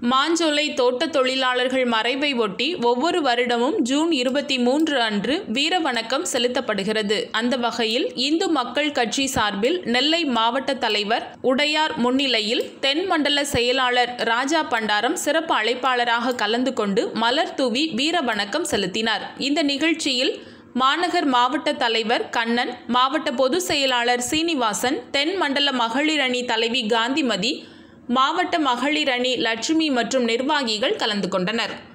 மாஞ்சோலை தோட்ட தொழிலாளர்கள் மறைவை ஒட்டி ஒவ்வொரு வருடமும் ஜூன் இருபத்தி மூன்று அன்று வீர வணக்கம் செலுத்தப்படுகிறது அந்த வகையில் இந்து மக்கள் கட்சி சார்பில் நெல்லை மாவட்ட தலைவர் உடையார் முன்னிலையில் தென் மண்டல செயலாளர் ராஜா பண்டாரம் சிறப்பு அழைப்பாளராக கலந்து கொண்டு மலர் தூவி வீர வணக்கம் செலுத்தினார் இந்த நிகழ்ச்சியில் மாநகர் மாவட்ட தலைவர் கண்ணன் மாவட்ட பொதுச் செயலாளர் சீனிவாசன் தென் மண்டல மகளிர் அணி தலைவி காந்திமதி மாவட்ட மகளிர் அணி லட்சுமி மற்றும் நிர்வாகிகள் கலந்து கொண்டனர்